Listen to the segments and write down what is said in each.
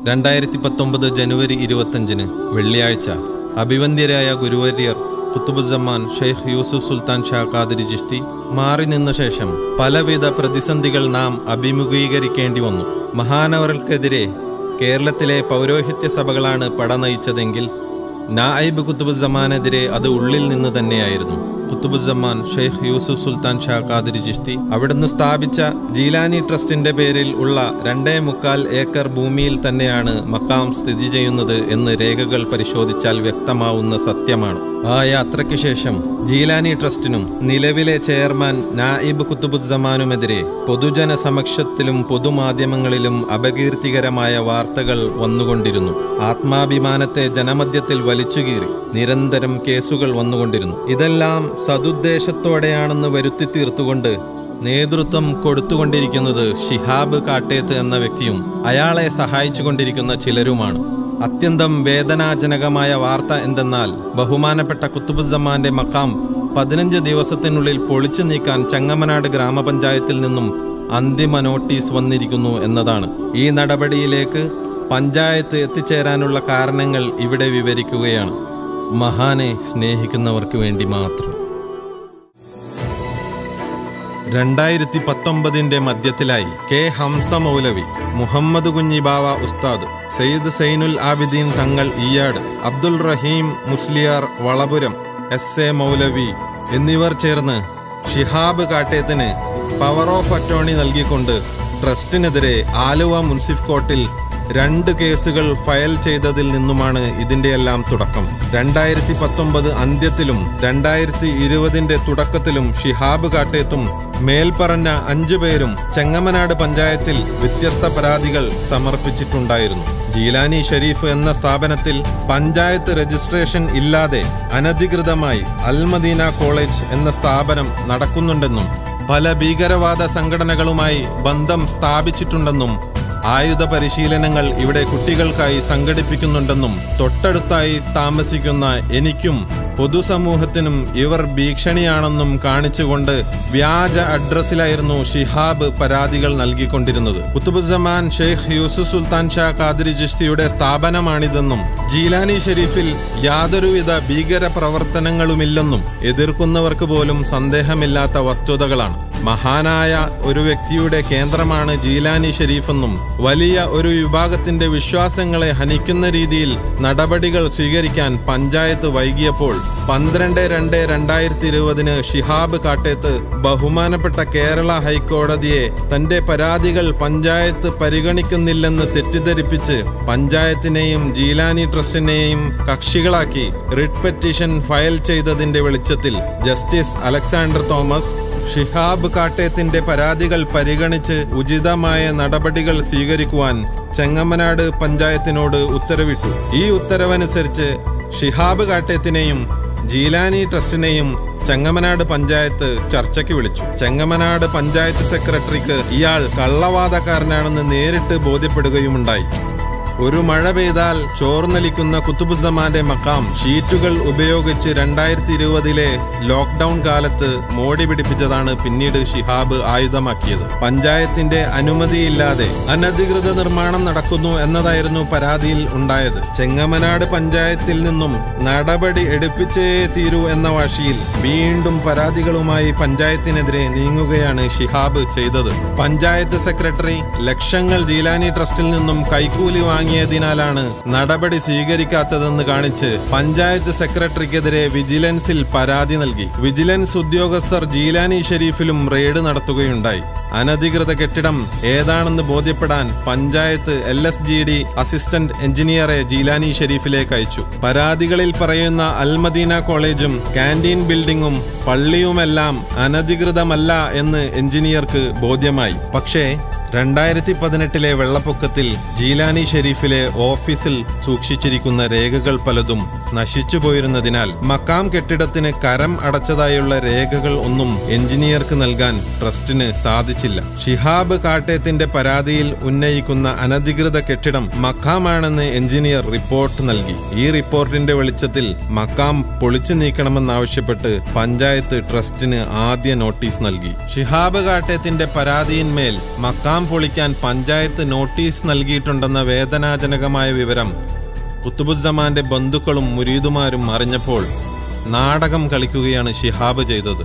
രണ്ടായിരത്തി പത്തൊമ്പത് ജനുവരി ഇരുപത്തഞ്ചിന് വെള്ളിയാഴ്ച അഭിവന്ദ്യരായ ഗുരുവര്യർ കുത്തുബുസമ്മാൻ ഷെയ്ഖ് യൂസുഫ് സുൽത്താൻ ഷാ ഖാദിരി ചിസ്തി മാറി നിന്ന ശേഷം പലവിധ പ്രതിസന്ധികൾ നാം അഭിമുഖീകരിക്കേണ്ടി വന്നു മഹാനവർക്കെതിരെ കേരളത്തിലെ പൗരോഹിത്യ സഭകളാണ് പട നയിച്ചതെങ്കിൽ നായിബ് കുത്തുബുസമാനെതിരെ അത് ഉള്ളിൽ നിന്ന് തന്നെയായിരുന്നു കുത്തുബുസമാൻ ഷെയ്ഖ് യൂസുഫ് സുൽത്താൻ ഷാ ഖാദിരി ചിസ്തി അവിടുന്ന് സ്ഥാപിച്ച ജീലാനി ട്രസ്റ്റിന്റെ പേരിൽ ഉള്ള രണ്ടേ മുക്കാൽ ഏക്കർ ഭൂമിയിൽ തന്നെയാണ് മക്കാം സ്ഥിതി ചെയ്യുന്നത് എന്ന് രേഖകൾ പരിശോധിച്ചാൽ വ്യക്തമാവുന്ന സത്യമാണ് ആ യാത്രയ്ക്ക് ശേഷം ജീലാനി ട്രസ്റ്റിനും നിലവിലെ ചെയർമാൻ നായിബ് കുത്തുബുസമാനുമെതിരെ പൊതുജന സമക്ഷത്തിലും പൊതുമാധ്യമങ്ങളിലും അപകീർത്തികരമായ വാർത്തകൾ വന്നുകൊണ്ടിരുന്നു ആത്മാഭിമാനത്തെ ജനമധ്യത്തിൽ വലിച്ചുകീറി നിരന്തരം കേസുകൾ വന്നുകൊണ്ടിരുന്നു ഇതെല്ലാം സതുദ്ദേശത്തോടെയാണെന്ന് വരുത്തി തീർത്തുകൊണ്ട് നേതൃത്വം കൊടുത്തുകൊണ്ടിരിക്കുന്നത് ഷിഹാബ് കാട്ടേത്ത് എന്ന വ്യക്തിയും അയാളെ സഹായിച്ചുകൊണ്ടിരിക്കുന്ന ചിലരുമാണ് അത്യന്തം വേദനാജനകമായ വാർത്ത എന്തെന്നാൽ ബഹുമാനപ്പെട്ട കുത്തുബുസമാന്റെ മക്കാം പതിനഞ്ച് ദിവസത്തിനുള്ളിൽ പൊളിച്ചു നീക്കാൻ ചങ്ങമനാട് ഗ്രാമപഞ്ചായത്തിൽ നിന്നും അന്തിമ നോട്ടീസ് വന്നിരിക്കുന്നു എന്നതാണ് ഈ നടപടിയിലേക്ക് പഞ്ചായത്ത് എത്തിച്ചേരാനുള്ള കാരണങ്ങൾ ഇവിടെ വിവരിക്കുകയാണ് മഹാനെ സ്നേഹിക്കുന്നവർക്ക് വേണ്ടി മാത്രം രണ്ടായിരത്തി പത്തൊമ്പതിന്റെ മധ്യത്തിലായി K Hamza Maulavi Muhammad Kunhi Bava Ustad Sayyid Zainul Abideen Thangal Eeyad Abdul Rahim Musliyar Valapuram S A Maulavi എന്നിവർ ചേർന്ന് ഷിഹാബ് കാട്ടേത്തിന് പവർ ഓഫ് അറ്റോർണി നൽകിക്കൊണ്ട് ട്രസ്റ്റിനെതിരെ ആലുവ മുൻസിഫ് കോർട്ടിൽ രണ്ട് കേസുകൾ ഫയൽ ചെയ്തതിൽ നിന്നുമാണ് ഇതിന്റെയെല്ലാം തുടക്കം രണ്ടായിരത്തി പത്തൊമ്പത് അന്ത്യത്തിലും രണ്ടായിരത്തി ഇരുപതിന്റെ തുടക്കത്തിലും ഷിഹാബ് കാട്ടേത്തും മേൽപ്പറഞ്ഞ അഞ്ചു പേരും ചെങ്ങമനാട് പഞ്ചായത്തിൽ വ്യത്യസ്ത പരാതികൾ സമർപ്പിച്ചിട്ടുണ്ടായിരുന്നു ജീലാനി ഷരീഫ് എന്ന സ്ഥാപനത്തിൽ പഞ്ചായത്ത് രജിസ്ട്രേഷൻ ഇല്ലാതെ അനധികൃതമായി അൽമദീന കോളേജ് എന്ന സ്ഥാപനം നടക്കുന്നുണ്ടെന്നും പല ഭീകരവാദ സംഘടനകളുമായി ബന്ധം സ്ഥാപിച്ചിട്ടുണ്ടെന്നും ആയുധ പരിശീലനങ്ങൾ ഇവിടെ കുട്ടികൾക്കായി സംഘടിപ്പിക്കുന്നുണ്ടെന്നും തൊട്ടടുത്തായി താമസിക്കുന്ന എനിക്കും പൊതുസമൂഹത്തിനും ഇവർ ഭീഷണിയാണെന്നും കാണിച്ചുകൊണ്ട് വ്യാജ അഡ്രസ്സിലായിരുന്നു ഷിഹാബ് പരാതികൾ നൽകിക്കൊണ്ടിരുന്നത് കുത്തുബുസമാൻ ഷെയ്ഖ് യൂസുഫ് സുൽത്താൻ ഷാ ഖാദിരി ജിസ്തിയുടെ സ്ഥാപനമാണിതെന്നും ജീലാനി ഷെരീഫിൽ യാതൊരുവിധ ഭീകര പ്രവർത്തനങ്ങളുമില്ലെന്നും എതിർക്കുന്നവർക്ക് പോലും സന്ദേഹമില്ലാത്ത വസ്തുതകളാണ് മഹാനായ ഒരു വ്യക്തിയുടെ കേന്ദ്രമാണ് ജീലാനി ഷെരീഫെന്നും വലിയ ഒരു വിഭാഗത്തിന്റെ വിശ്വാസങ്ങളെ ഹനിക്കുന്ന രീതിയിൽ നടപടികൾ സ്വീകരിക്കാൻ പഞ്ചായത്ത് വൈകിയപ്പോൾ പന്ത്രണ്ട് രണ്ട് രണ്ടായിരത്തി ഇരുപതിന് ഷിഹാബ് കാട്ടേത്ത് ബഹുമാനപ്പെട്ട കേരള ഹൈക്കോടതിയെ തന്റെ പരാതികൾ പഞ്ചായത്ത് പരിഗണിക്കുന്നില്ലെന്ന് തെറ്റിദ്ധരിപ്പിച്ച് പഞ്ചായത്തിനെയും ജീലാനി ട്രസ്റ്റിനെയും കക്ഷികളാക്കി റിട്ട് പെറ്റീഷൻ ഫയൽ ചെയ്തതിന്റെ വെളിച്ചത്തിൽ ജസ്റ്റിസ് അലക്സാണ്ടർ തോമസ് ഷിഹാബ് കാട്ടേത്തിന്റെ പരാതികൾ പരിഗണിച്ച് ഉചിതമായ നടപടികൾ സ്വീകരിക്കുവാൻ ചെങ്ങമ്മനാട് പഞ്ചായത്തിനോട് ഉത്തരവിട്ടു ഈ ഉത്തരവനുസരിച്ച് ഷിഹാബ് കാട്ടേത്തിനെയും ജീലാനി ട്രസ്റ്റിനെയും ചെങ്ങമനാട് പഞ്ചായത്ത് ചർച്ചയ്ക്ക് വിളിച്ചു ചെങ്ങമനാട് പഞ്ചായത്ത് സെക്രട്ടറിക്ക് ഇയാൾ കള്ളവാദക്കാരനാണെന്ന് നേരിട്ട് ബോധ്യപ്പെടുകയുമുണ്ടായി ഒരു മഴ പെയ്താൽ ചോർന്നലിക്കുന്ന കുത്തുബുസമാന്റെ മക്കാം ഷീറ്റുകൾ ഉപയോഗിച്ച് രണ്ടായിരത്തി ഇരുപതിലെ ലോക്ക്ഡൌൺ കാലത്ത് മോടി പിടിപ്പിച്ചതാണ് പിന്നീട് ഷിഹാബ് ആയുധമാക്കിയത് പഞ്ചായത്തിന്റെ അനുമതിയില്ലാതെ അനധികൃത നിർമ്മാണം നടക്കുന്നു എന്നതായിരുന്നു പരാതിയിൽ ഉണ്ടായത് ചെങ്ങമനാട് പഞ്ചായത്തിൽ നിന്നും നടപടി എടുപ്പിച്ചേ തീരൂ എന്ന വാശിയിൽ വീണ്ടും പരാതികളുമായി പഞ്ചായത്തിനെതിരെ നീങ്ങുകയാണ് ഷിഹാബ് ചെയ്തത് പഞ്ചായത്ത് സെക്രട്ടറി ലക്ഷങ്ങൾ ജീലാനി ട്രസ്റ്റിൽ നിന്നും കൈക്കൂലി വാങ്ങിയതിനാലാണ് നടപടി സ്വീകരിക്കാത്തതെന്ന് കാണിച്ച് പഞ്ചായത്ത് സെക്രട്ടറിക്കെതിരെ വിജിലൻസിൽ പരാതി നൽകി വിജിലൻസ് ഉദ്യോഗസ്ഥർ ജീലാനി ഷെരീഫിലും റെയ്ഡ് നടത്തുകയുണ്ടായി അനധികൃത കെട്ടിടം ഏതാണെന്ന് ബോധ്യപ്പെടാൻ panchayat L S G D assistant എഞ്ചിനീയറെ ജീലാനി ഷെരീഫിലേക്ക് അയച്ചു പരാതികളിൽ പറയുന്ന അൽമദീന കോളേജും കാന്റീൻ ബിൽഡിംഗും പള്ളിയുമെല്ലാം അനധികൃതമല്ല എന്ന് എഞ്ചിനീയർക്ക് ബോധ്യമായി പക്ഷേ രണ്ടായിരത്തി പതിനെട്ടിലെ വെള്ളപ്പൊക്കത്തിൽ ജീലാനി ഷെരീഫിലെ ഓഫീസിൽ സൂക്ഷിച്ചിരിക്കുന്ന രേഖകൾ പലതും നശിച്ചു പോയിരുന്നതിനാൽ മക്കാം കെട്ടിടത്തിന് കരം അടച്ചതായുള്ള രേഖകൾ ഒന്നും എഞ്ചിനീയർക്ക് നൽകാൻ ട്രസ്റ്റിന് സാധിച്ചില്ല ഷിഹാബ് കാട്ടേത്തിന്റെ പരാതിയിൽ ഉന്നയിക്കുന്ന അനധികൃത കെട്ടിടം മക്കാമാണെന്ന് എഞ്ചിനീയർ റിപ്പോർട്ട് നൽകി ഈ റിപ്പോർട്ടിന്റെ വെളിച്ചത്തിൽ മക്കാം പൊളിച്ചു നീക്കണമെന്നാവശ്യപ്പെട്ട് പഞ്ചായത്ത് ട്രസ്റ്റിന് ആദ്യ നോട്ടീസ് നൽകി ഷിഹാബ് കാട്ടേത്തിന്റെ പരാതിയിന്മേൽ മക്കാം പൊളിക്കാൻ പഞ്ചായത്ത് നോട്ടീസ് നൽകിയിട്ടുണ്ടെന്ന വേദനാജനകമായ വിവരം കുത്തുബുസ്സമാന്റെ ബന്ധുക്കളും മുരീദുമാരും അറിഞ്ഞപ്പോൾ നാടകം കളിക്കുകയാണ് ഷിഹാബ് ചെയ്തത്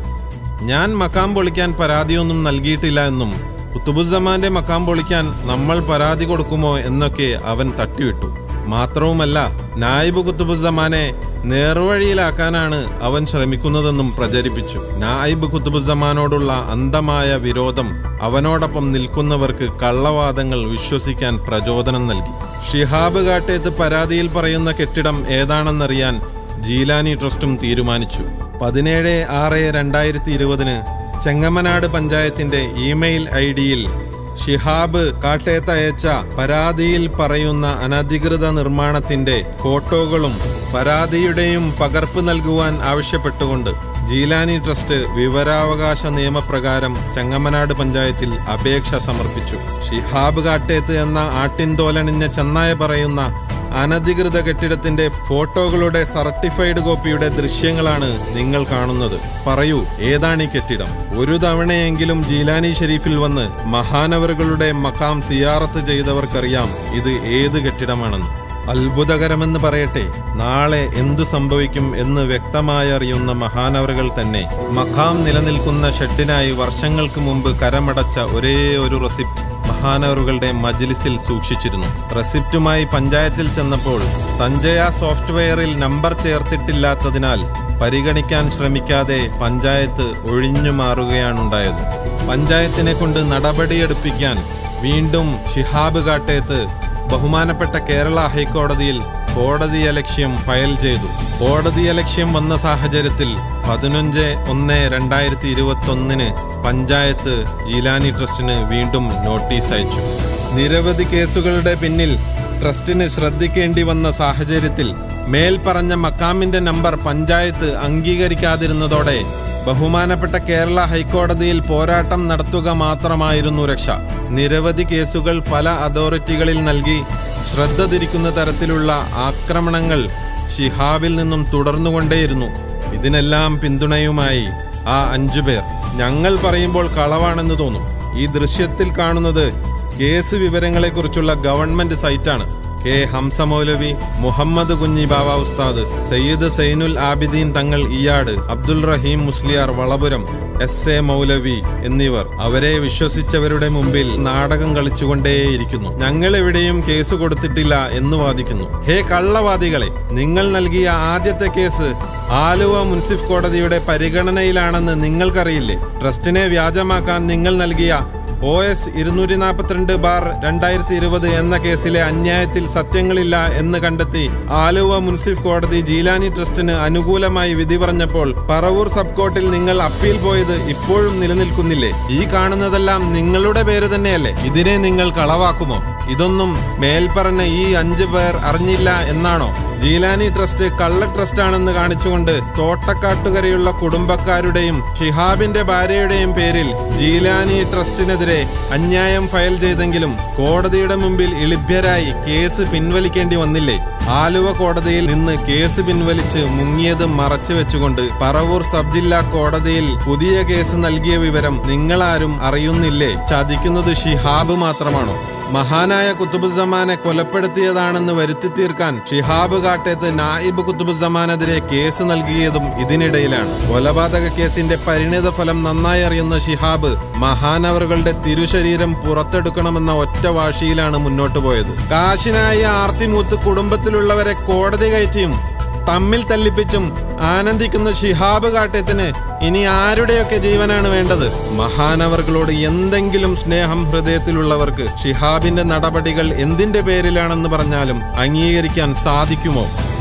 ഞാൻ മക്കാം പൊളിക്കാൻ പരാതിയൊന്നും നൽകിയിട്ടില്ല എന്നും കുത്തുബുസ്സമാന്റെ മക്കാം പൊളിക്കാൻ നമ്മൾ പരാതി കൊടുക്കുമോ എന്നൊക്കെ അവൻ തട്ടിവിട്ടു മാത്രവുമല്ല നായിബ് കുത്തുബുസ്സമാനെ നേർവഴിയിലാക്കാനാണ് അവൻ ശ്രമിക്കുന്നതെന്നും പ്രചരിപ്പിച്ചു നായിബ് കുത്തുബുസ്സമാനോടുള്ള അന്ധമായ വിരോധം അവനോടൊപ്പം നിൽക്കുന്നവർക്ക് കള്ളവാദങ്ങൾ വിശ്വസിക്കാൻ പ്രചോദനം നൽകി ഷിഹാബ് കാട്ടേത്ത് പരാതിയിൽ പറയുന്ന കെട്ടിടം ഏതാണെന്നറിയാൻ ജീലാനി ട്രസ്റ്റും തീരുമാനിച്ചു പതിനേഴ് ആറ് രണ്ടായിരത്തി ഇരുപതിന് ചെങ്ങമനാട് പഞ്ചായത്തിന്റെ ഇമെയിൽ ഐ ഡിയിൽ ഷിഹാബ് കാട്ടേത്ത് അയച്ച പരാതിയിൽ പറയുന്ന അനധികൃത നിർമ്മാണത്തിന്റെ ഫോട്ടോകളും പരാതിയുടെയും പകർപ്പ് നൽകുവാൻ ആവശ്യപ്പെട്ടുകൊണ്ട് ജീലാനി ട്രസ്റ്റ് വിവരാവകാശ നിയമപ്രകാരം ചെങ്ങമനാട് പഞ്ചായത്തിൽ അപേക്ഷ സമർപ്പിച്ചു ഷിഹാബ് കാട്ടേത്ത് എന്ന ആട്ടിൻതോലണിഞ്ഞ ചെന്നായ പറയുന്ന അനധികൃത കെട്ടിടത്തിന്റെ ഫോട്ടോകളുടെ സർട്ടിഫൈഡ് കോപ്പിയുടെ ദൃശ്യങ്ങളാണ് നിങ്ങൾ കാണുന്നത് പറയൂ ഏതാണ് ഈ കെട്ടിടം ഒരു തവണയെങ്കിലും ജീലാനി ഷെരീഫിൽ വന്ന് മഹാനവറുകളുടെ മക്കാം സിയാറത്ത് ചെയ്തവർക്കറിയാം ഇത് ഏത് കെട്ടിടമാണെന്ന് അത്ഭുതകരമെന്ന് പറയട്ടെ നാളെ എന്തു സംഭവിക്കും എന്ന് വ്യക്തമായി അറിയുന്ന മഹാനവറുകൾ തന്നെ മഖാം നിലനിൽക്കുന്ന ഷെഡിനായി വർഷങ്ങൾക്ക് മുമ്പ് കരമടച്ച ഒരേ ഒരു റെസിപ്റ്റ് മഹാനവറുകളുടെ മജ്ലിസിൽ സൂക്ഷിച്ചിരുന്നു റെസിപ്റ്റുമായി പഞ്ചായത്തിൽ ചെന്നപ്പോൾ സഞ്ജയ സോഫ്റ്റ്വെയറിൽ നമ്പർ ചേർത്തിട്ടില്ലാത്തതിനാൽ പരിഗണിക്കാൻ ശ്രമിക്കാതെ പഞ്ചായത്ത് ഒഴിഞ്ഞു മാറുകയാണുണ്ടായത് പഞ്ചായത്തിനെ കൊണ്ട് നടപടിയെടുപ്പിക്കാൻ വീണ്ടും ഷിഹാബ് കാട്ടേത്ത് ബഹുമാനപ്പെട്ട കേരള ഹൈക്കോടതിയിൽ കോടതി അലക്ഷ്യം ഫയൽ ചെയ്തു കോടതി അലക്ഷ്യം വന്ന സാഹചര്യത്തിൽ പതിനഞ്ച് ഒന്ന് രണ്ടായിരത്തി ഇരുപത്തി ഒന്നിന് പഞ്ചായത്ത് ജീലാനി ട്രസ്റ്റിന് വീണ്ടും നോട്ടീസ് അയച്ചു നിരവധി കേസുകളുടെ പിന്നിൽ ട്രസ്റ്റിന് ശ്രദ്ധിക്കേണ്ടി വന്ന സാഹചര്യത്തിൽ മേൽപ്പറഞ്ഞ മക്കാമിന്റെ നമ്പർ പഞ്ചായത്ത് അംഗീകരിക്കാതിരുന്നതോടെ ബഹുമാനപ്പെട്ട കേരള ഹൈക്കോടതിയിൽ പോരാട്ടം നടത്തുക മാത്രമായിരുന്നു രക്ഷ നിരവധി കേസുകൾ പല അതോറിറ്റികളിൽ നൽകി ശ്രദ്ധ തിരിക്കുന്ന തരത്തിലുള്ള ആക്രമണങ്ങൾ ഷിഹാബിൽ നിന്നും തുടർന്നുകൊണ്ടേയിരുന്നു ഇതിനെല്ലാം പിന്തുണയുമായി ആ അഞ്ചുപേർ ഞങ്ങൾ പറയുമ്പോൾ കളവാണെന്ന് തോന്നും ഈ ദൃശ്യത്തിൽ കാണുന്നത് കേസ് വിവരങ്ങളെക്കുറിച്ചുള്ള ഗവൺമെന്റ് സൈറ്റാണ് K Hamza Maulavi Muhammad Kunhi Bava Ustad Sayyid Zainul Abideen Thangal Eeyad Abdul Rahim Musliyar Valapuram S A Maulavi എന്നിവർ അവരെ വിശ്വസിച്ചവരുടെ മുമ്പിൽ നാടകം കളിച്ചുകൊണ്ടേയിരിക്കുന്നു ഞങ്ങൾ എവിടെയും കേസ് കൊടുത്തിട്ടില്ല എന്ന് വാദിക്കുന്നു ഹേ കള്ളവാദികളെ നിങ്ങൾ നൽകിയ ആദ്യത്തെ കേസ് ആലുവ മുൻസിഫ് കോടതിയുടെ പരിഗണനയിലാണെന്ന് നിങ്ങൾക്കറിയില്ലേ ട്രസ്റ്റിനെ വ്യാജമാക്കാൻ നിങ്ങൾ നൽകിയ ഒ എസ് ഇരുന്നൂറ്റി നാൽപ്പത്തിരണ്ട് ബാർ രണ്ടായിരത്തി ഇരുപത് എന്ന കേസിലെ അന്യായത്തിൽ സത്യങ്ങളില്ല എന്ന് കണ്ടെത്തി ആലുവ മുൻസിഫ് കോടതി ജീലാനി ട്രസ്റ്റിന് അനുകൂലമായി വിധി പറഞ്ഞപ്പോൾ പറവൂർ സബ് കോർട്ടിൽ നിങ്ങൾ അപ്പീൽ പോയത് ഇപ്പോഴും നിലനിൽക്കുന്നില്ലേ ഈ കാണുന്നതെല്ലാം നിങ്ങളുടെ പേര് തന്നെയല്ലേ ഇതിനെ നിങ്ങൾ കളവാക്കുമോ ഇതൊന്നും മേൽപ്പറഞ്ഞ ഈ അഞ്ചു പേർ അറിഞ്ഞില്ല എന്നാണോ ജീലാനി ട്രസ്റ്റ് കള്ള ട്രസ്റ്റ് ആണെന്ന് കാണിച്ചുകൊണ്ട് തോട്ടക്കാട്ടുകരയുള്ള കുടുംബക്കാരുടെയും ഷിഹാബിന്റെ ഭാര്യയുടെയും പേരിൽ ജീലാനി ട്രസ്റ്റിനെതിരെ അന്യായം ഫയൽ ചെയ്തെങ്കിലും കോടതിയുടെ മുമ്പിൽ ഇളിഭ്യരായി കേസ് പിൻവലിക്കേണ്ടി വന്നില്ലേ ആലുവ കോടതിയിൽ നിന്ന് കേസ് പിൻവലിച്ച് മുങ്ങിയത് മറച്ചു വെച്ചുകൊണ്ട് പറവൂർ സബ് ജില്ലാ കോടതിയിൽ പുതിയ കേസ് നൽകിയ വിവരം നിങ്ങളാരും അറിയുന്നില്ലേ ചതിക്കുന്നത് ഷിഹാബ് മാത്രമാണോ മഹാനായ കുത്തുബുസമാനെ കൊലപ്പെടുത്തിയതാണെന്ന് വരുത്തി തീർക്കാൻ ഷിഹാബ് കാട്ടേത്ത് നായിബ് കുത്തുബുസമാനെതിരെ കേസ് നൽകിയതും ഇതിനിടയിലാണ് കൊലപാതക കേസിന്റെ പരിണിത ഫലം നന്നായി അറിയുന്ന ഷിഹാബ് മഹാനവറുകളുടെ തിരുശരീരം പുറത്തെടുക്കണമെന്ന ഒറ്റ വാശിയിലാണ് മുന്നോട്ട് പോയത് കാശിനായ ആർത്തിമൂത്ത് കുടുംബത്തിലുള്ളവരെ കോടതി കയറ്റിയും തമ്മിൽ തല്ലിപ്പിച്ചും ആനന്ദിക്കുന്ന ഷിഹാബ് കാട്ടത്തിന് ഇനി ആരുടെയൊക്കെ ജീവനാണ് വേണ്ടത് മഹാനവറുകളോട് എന്തെങ്കിലും സ്നേഹം ഹൃദയത്തിലുള്ളവർക്ക് ഷിഹാബിന്റെ നടപടികൾ എന്തിന്റെ പേരിലാണെന്ന് പറഞ്ഞാലും അംഗീകരിക്കാൻ സാധിക്കുമോ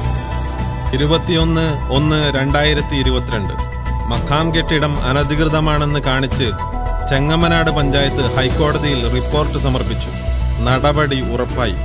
ഇരുപത്തിയൊന്ന് ഒന്ന് രണ്ടായിരത്തി ഇരുപത്തിരണ്ട് മഖാം കെട്ടിടം അനധികൃതമാണെന്ന് കാണിച്ച് ചെങ്ങമനാട് പഞ്ചായത്ത് ഹൈക്കോടതിയിൽ റിപ്പോർട്ട് സമർപ്പിച്ചു നടപടി ഉറപ്പായി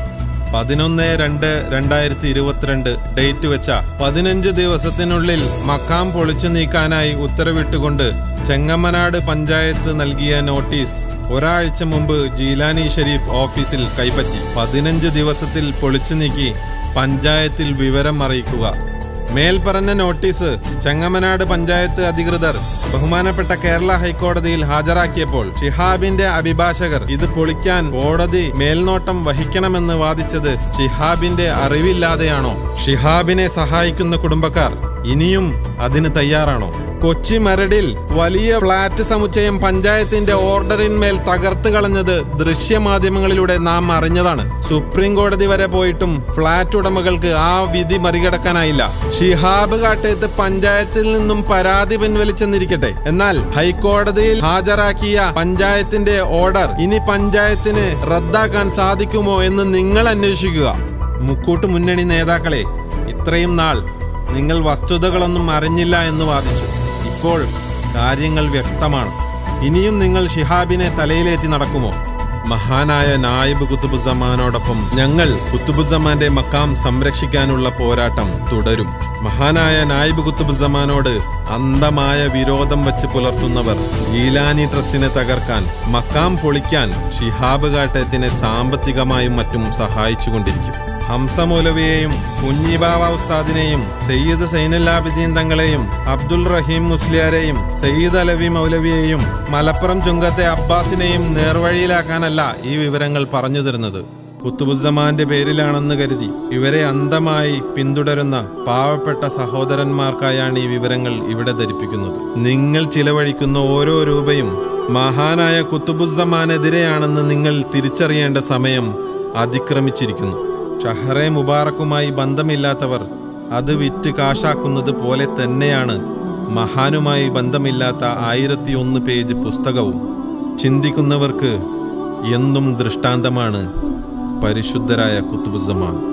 പതിനൊന്ന് രണ്ട് രണ്ടായിരത്തി ഇരുപത്തിരണ്ട് ഡേറ്റ് വെച്ച പതിനഞ്ച് ദിവസത്തിനുള്ളിൽ മക്കാം പൊളിച്ചു നീക്കാനായി ഉത്തരവിട്ടുകൊണ്ട് ചെങ്ങമ്മനാട് പഞ്ചായത്ത് നൽകിയ നോട്ടീസ് ഒരാഴ്ച മുമ്പ് ജീലാനി ഷെരീഫ് ഓഫീസിൽ കൈപ്പറ്റി പതിനഞ്ച് ദിവസത്തിൽ പൊളിച്ചു നീക്കി പഞ്ചായത്തിൽ വിവരം അറിയിക്കുക മേൽപ്പറഞ്ഞ നോട്ടീസ് ചെങ്ങമനാട് പഞ്ചായത്ത് അധികൃതർ ബഹുമാനപ്പെട്ട കേരള ഹൈക്കോടതിയിൽ ഹാജരാക്കിയപ്പോൾ ഷിഹാബിന്റെ അഭിഭാഷകർ ഇത് പൊളിക്കാൻ കോടതി മേൽനോട്ടം വഹിക്കണമെന്ന് വാദിച്ചത് ഷിഹാബിന്റെ അറിവില്ലാതെയാണോ ഷിഹാബിനെ സഹായിക്കുന്ന കുടുംബക്കാർ ഇനിയും അതിന് തയ്യാറാണോ കൊച്ചി മരടിൽ വലിയ ഫ്ളാറ്റ് സമുച്ചയം പഞ്ചായത്തിന്റെ ഓർഡറിന്മേൽ തകർത്ത് കളഞ്ഞത് ദൃശ്യമാധ്യമങ്ങളിലൂടെ നാം അറിഞ്ഞതാണ് സുപ്രീം കോടതി വരെ പോയിട്ടും ഫ്ളാറ്റ് ഉടമകൾക്ക് ആ വിധി മറികടക്കാനായില്ല ഷിഹാബ് കാട്ടേത്ത് പഞ്ചായത്തിൽ നിന്നും പരാതി പിൻവലിച്ചെന്നിരിക്കട്ടെ എന്നാൽ ഹൈക്കോടതിയിൽ ഹാജരാക്കിയ പഞ്ചായത്തിന്റെ ഓർഡർ ഇനി പഞ്ചായത്തിന് റദ്ദാക്കാൻ സാധിക്കുമോ എന്ന് നിങ്ങൾ അന്വേഷിക്കുക മുക്കൂട്ട് മുന്നണി നേതാക്കളെ ഇത്രയും നാൾ നിങ്ങൾ വസ്തുതകളൊന്നും അറിഞ്ഞില്ല എന്ന് വാദിച്ചു ഇപ്പോൾ കാര്യങ്ങൾ വ്യക്തമാണ് ഇനിയും നിങ്ങൾ ഷിഹാബിനെ തലയിലേറ്റി നടക്കുമോ മഹാനായ നായിബ് കുത്തുബുസമാനോടൊപ്പം ഞങ്ങൾ കുത്തുബുസമാന്റെ മക്കാം സംരക്ഷിക്കാനുള്ള പോരാട്ടം തുടരും മഹാനായ നായിബ് കുത്തുബുസമാനോട് അന്ധമായ വിരോധം വെച്ച് പുലർത്തുന്നവർ ജീലാനി ട്രസ്റ്റിനെ തകർക്കാൻ മക്കാം പൊളിക്കാൻ ഷിഹാബ് കാട്ടത്തിനെ സാമ്പത്തികമായും മറ്റും സഹായിച്ചുകൊണ്ടിരിക്കും ഹംസ മൗലവിയെയും കുഞ്ഞിബാവ ഉസ്താദിനെയും സയ്യിദ് സൈനുല്ലാബിദ്ദീൻ തങ്ങളെയും അബ്ദുൽ റഹീം മുസ്ലിയാരെയും സയ്യിദ് അലവി മൗലവിയെയും മലപ്പുറം ചുങ്കത്തെ അബ്ബാസിനെയും നേർവഴിയിലാക്കാനല്ല ഈ വിവരങ്ങൾ പറഞ്ഞു തരുന്നത് കുത്തുബുസമാന്റെ പേരിലാണെന്ന് കരുതി ഇവരെ അന്ധമായി പിന്തുടരുന്ന പാവപ്പെട്ട സഹോദരന്മാർക്കായാണ് ഈ വിവരങ്ങൾ ഇവിടെ ധരിപ്പിക്കുന്നത് നിങ്ങൾ ചിലവഴിക്കുന്ന ഓരോ രൂപയും മഹാനായ കുത്തുബുസമാനെതിരെയാണെന്ന് നിങ്ങൾ തിരിച്ചറിയേണ്ട സമയം അതിക്രമിച്ചിരിക്കുന്നു ഷഹറെ മുബാറക്കുമായി ബന്ധമില്ലാത്തവർ അത് വിറ്റ് കാശാക്കുന്നത് പോലെ തന്നെയാണ് മഹാനുമായി ബന്ധമില്ലാത്ത ആയിരത്തിയൊന്ന് പേജ് പുസ്തകവും ചിന്തിക്കുന്നവർക്ക് എന്നും ദൃഷ്ടാന്തമാണ് പരിശുദ്ധരായ കുത്തുബുസമാൻ